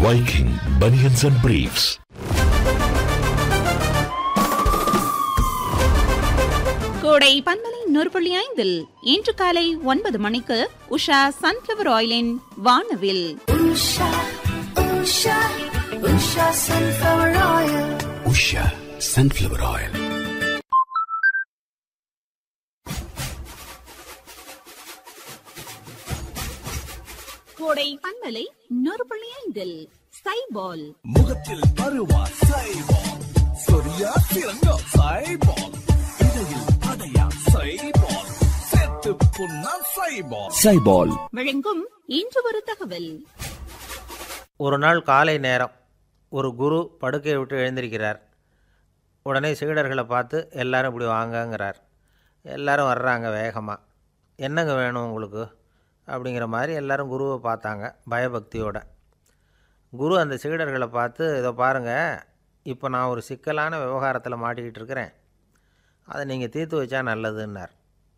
Viking Bunions and Briefs. கோடை பன்மலை நூறு புள்ளி ஐந்தில் இன்று காலை ஒன்பது மணிக்கு உஷா சன்ஃபிளவர் ஆயிலின் வானவில் Usha, Usha, Usha sunflower oil. Usha sunflower oil கோடை பன்மலை நூறு புள்ளி ஐந்தில் சைபால் முகத்தில் பருவா சைபால் சொரியா திறங்கா சைபால் இடையில் அடையா சைபால் செத்து புண்ணா சைபால் சைபால் வழங்கும் இன்று ஒரு தகவல் ஒரு நாள் காலை நேரம் ஒரு குரு படுக்கையை விட்டு எழுந்திருக்கிறார் உடனே சீடர்களை பார்த்து எல்லாரும் இப்படி வாங்கங்கிறார் எல்லாரும் வர்றாங்க வேகமாக என்னங்க வேணும் உங்களுக்கு அப்படிங்கிற மாதிரி எல்லாரும் குருவை பார்த்தாங்க பயபக்தியோட குரு அந்த சீடர்களை பார்த்து இதை பாருங்கள் இப்போ நான் ஒரு சிக்கலான விவகாரத்தில் மாட்டிக்கிட்டு இருக்கிறேன் அதை நீங்கள் தீர்த்து வச்சா நல்லதுன்னார்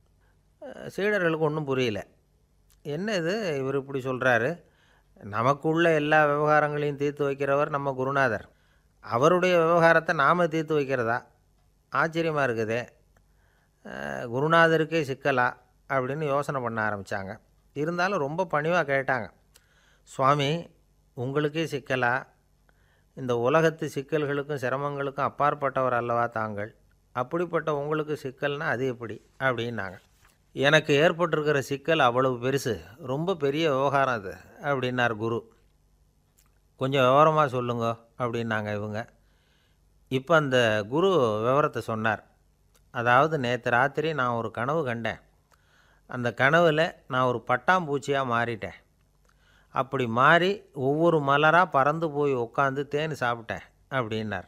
அஹ் சீடர்களுக்கு ஒன்றும் புரியல என்ன இது இவர் இப்படி சொல்கிறாரு நமக்குள்ள எல்லா விவகாரங்களையும் தீர்த்து வைக்கிறவர் நம்ம குருநாதர் அவருடைய விவகாரத்தை நாம் தீர்த்து வைக்கிறதா ஆச்சரியமாக இருக்குதே அஹ் குருநாதருக்கே சிக்கலா அப்படின்னு யோசனை பண்ண ஆரம்பித்தாங்க இருந்தாலும் ரொம்ப பணிவாக கேட்டாங்க சுவாமி உங்களுக்கே சிக்கலா இந்த உலகத்து சிக்கல்களுக்கும் சிரமங்களுக்கும் அப்பாற்பட்டவர் அல்லவா தாங்கள் அப்படிப்பட்ட உங்களுக்கு சிக்கல்னா அது எப்படி அப்படின்னாங்க எனக்கு ஏற்பட்டிருக்கிற சிக்கல் அவ்வளவு பெருசு ரொம்ப பெரிய விவகாரம் அது அப்படின்னார் குரு கொஞ்சம் விவரமாக சொல்லுங்க அப்படின்னாங்க இவங்க இப்போ அந்த குரு விவரத்தை சொன்னார் அதாவது நேற்று ராத்திரி நான் ஒரு கனவு கண்டேன் அந்த கனவில் நான் ஒரு பட்டாம்பூச்சியாக மாறிட்டேன் அப்படி மாறி ஒவ்வொரு மலராக பறந்து போய் உட்காந்து தேன் சாப்பிட்டேன் அப்படின்னார்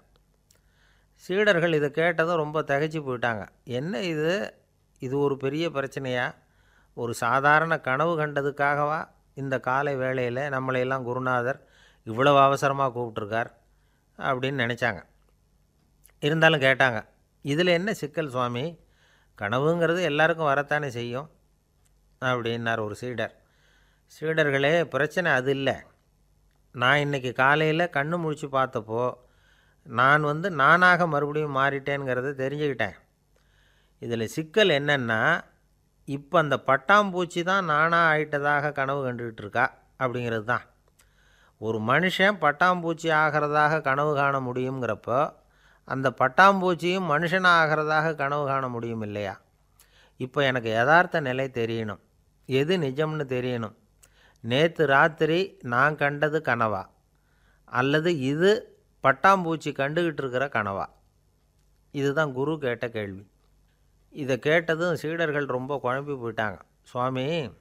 சீடர்கள் இதை கேட்டதும் ரொம்ப திகைச்சு போயிட்டாங்க என்ன இது இது ஒரு பெரிய பிரச்சனையா ஒரு சாதாரண கனவு கண்டதுக்காகவா இந்த காலை வேளையில் நம்மளையெல்லாம் குருநாதர் இவ்வளவு அவசரமாக கூப்பிட்ருக்கார் அப்படின்னு நினச்சாங்க இருந்தாலும் கேட்டாங்க இதில் என்ன சிக்கல் சுவாமி கனவுங்கிறது எல்லாருக்கும் வரத்தானே செய்யும் அப்படின்னார் ஒரு சீடர் சீடர்களே பிரச்சனை அது இல்லை நான் இன்றைக்கி காலையில் கண்ணு முழிச்சு பார்த்தப்போ நான் வந்து நானாக மறுபடியும் மாறிட்டேங்கிறத தெரிஞ்சுக்கிட்டேன் இதில் சிக்கல் என்னென்னா இப்போ அந்த பட்டாம்பூச்சி தான் நானாக ஆயிட்டதாக கனவு கண்டுகிட்டு இருக்கா அப்படிங்கிறது தான் ஒரு மனுஷன் பட்டாம்பூச்சி ஆகிறதாக கனவு காண முடியுங்கிறப்போ அந்த பட்டாம்பூச்சியும் மனுஷனாக ஆகிறதாக கனவு காண முடியும் இல்லையா இப்போ எனக்கு யதார்த்த நிலை தெரியணும் எது நிஜம்னு தெரியணும் நேற்று ராத்திரி நான் கண்டது கனவா அல்லது இது பட்டாம்பூச்சி கண்டுகிட்டு இருக்கிற கனவா இதுதான் குரு கேட்ட கேள்வி இதை கேட்டதும் சீடர்கள் ரொம்ப குழம்பி போயிட்டாங்க சுவாமி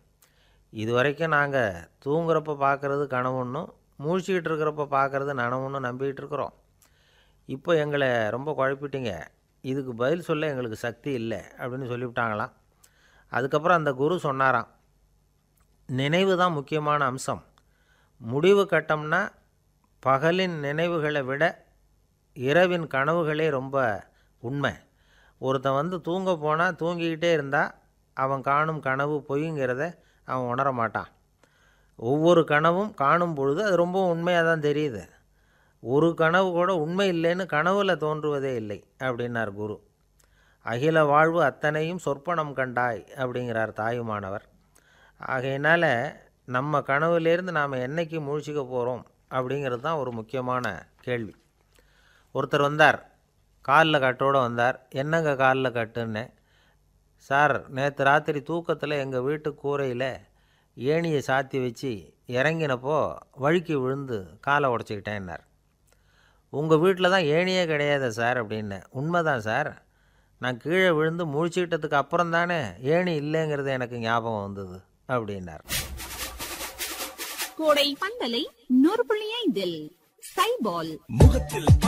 இது வரைக்கும் நாங்கள் தூங்குறப்ப பார்க்குறது கனவுன்னும் மூழ்கிக்கிட்டு இருக்கிறப்ப பார்க்குறது நனவுன்னு நம்பிக்கிட்டு இருக்கிறோம் இப்போ எங்களை ரொம்ப குழப்பிட்டீங்க இதுக்கு பதில் சொல்ல எங்களுக்கு சக்தி இல்லை அப்படின்னு சொல்லிவிட்டாங்களாம் அதுக்கப்புறம் அந்த குரு சொன்னாராம் நினைவு தான் முக்கியமான அம்சம் முடிவு கட்டம்னா பகலின் நினைவுகளை விட இரவின் கனவுகளே ரொம்ப உண்மை ஒருத்தன் வந்து தூங்க போனால் தூங்கிக்கிட்டே இருந்தால் அவன் காணும் கனவு பொய்ங்கிறத அவன் உணர மாட்டான் ஒவ்வொரு கனவும் காணும் பொழுது அது ரொம்ப உண்மையாக தான் தெரியுது ஒரு கனவு கூட உண்மை இல்லைன்னு கனவுல தோன்றுவதே இல்லை அப்படின்னார் குரு அகில வாழ்வு அத்தனையும் சொற்பனம் கண்டாய் அப்படிங்கிறார் தாயுமானவர் ஆகையினால் நம்ம கனவுலேருந்து நாம் என்னைக்கு முழிச்சிக்க போகிறோம் அப்படிங்கிறது தான் ஒரு முக்கியமான கேள்வி ஒருத்தர் வந்தார் காலில் கட்டோடு வந்தார் என்னங்க காலில் கட்டுன்னு சார் நேற்று ராத்திரி தூக்கத்தில் எங்கள் வீட்டு கூரையில் ஏணியை சாத்தி வச்சு இறங்கினப்போ வழுக்கி விழுந்து காலை உடச்சிக்கிட்டேன்னார் உங்கள் வீட்டில் தான் ஏணியே கிடையாது சார் அப்படின்னு உண்மைதான் சார் நான் கீழே விழுந்து முழிச்சுக்கிட்டதுக்கு அப்புறம் தானே ஏணி இல்லைங்கிறது எனக்கு ஞாபகம் வந்தது அப்படின்னார் கோடை பந்தலை நூறு புள்ளி ஐந்தில் சைபால் முகத்தில்